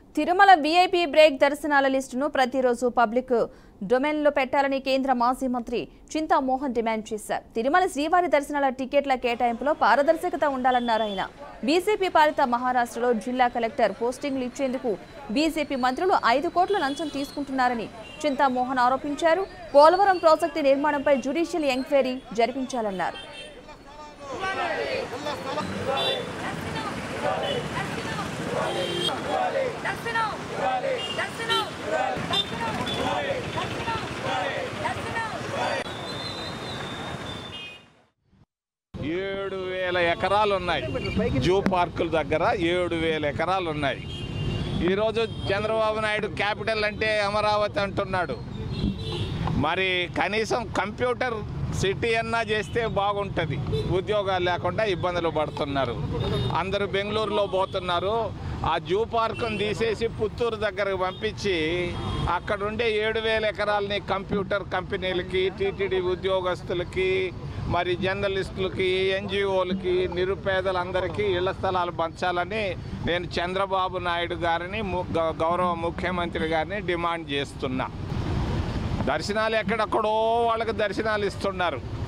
Tirumala VIP break దర్శనాల లిస్టును ప్రతిరోజు పబ్లిక్ డొమైన్లో పెట్టాలని కేంద్ర మాజీ మంత్రి చింతా మోహన్ డిమాండ్ చేశారు తిరుమల శ్రీవారి దర్శనాల టికెట్ల కేటాయింపులో పారదర్శకత ఉండాలన్నారు ఆయన బీజేపీ పాలిత మహారాష్ట్రలో జిల్లా కలెక్టర్ పోస్టింగ్లు ఇచ్చేందుకు బీజేపీ మంత్రులు ఐదు కోట్ల లంచం తీసుకుంటున్నారని చింతా మోహన్ ఆరోపించారు పోలవరం ప్రాజెక్టు నిర్మాణంపై జ్యుడిషియల్ ఎంక్వైరీ జరిపించాలన్నారు దర్శనం దర్శనం దర్శనం దర్శనం దర్శనం ఏడు వేల ఎకరాలు ఉన్నాయి జూ పార్కుల దగ్గర ఏడు వేల ఎకరాలు ఉన్నాయి ఈరోజు చంద్రబాబు నాయుడు క్యాపిటల్ అంటే అమరావతి అంటున్నాడు మరి కనీసం కంప్యూటర్ సిటీ అన్నా చేస్తే బాగుంటుంది ఉద్యోగాలు లేకుండా ఇబ్బందులు పడుతున్నారు అందరూ బెంగళూరులో పోతున్నారు ఆ జూ పార్కును తీసేసి పుత్తూరు దగ్గరకు పంపించి అక్కడ ఉండే ఏడు వేల ఎకరాలని కంప్యూటర్ కంపెనీలకి టీటీడీ ఉద్యోగస్తులకి మరి జర్నలిస్టులకి ఎన్జిఓలకి నిరుపేదలందరికీ ఇళ్ల స్థలాలు పంచాలని నేను చంద్రబాబు నాయుడు గారిని ము- గౌ- గౌరవ ముఖ్యమంత్రి గారిని డిమాండ్ చేస్తున్నా దర్శనాలు ఎక్కడెక్కడో వాళ్ళకి దర్శనాలు ఇస్తున్నారు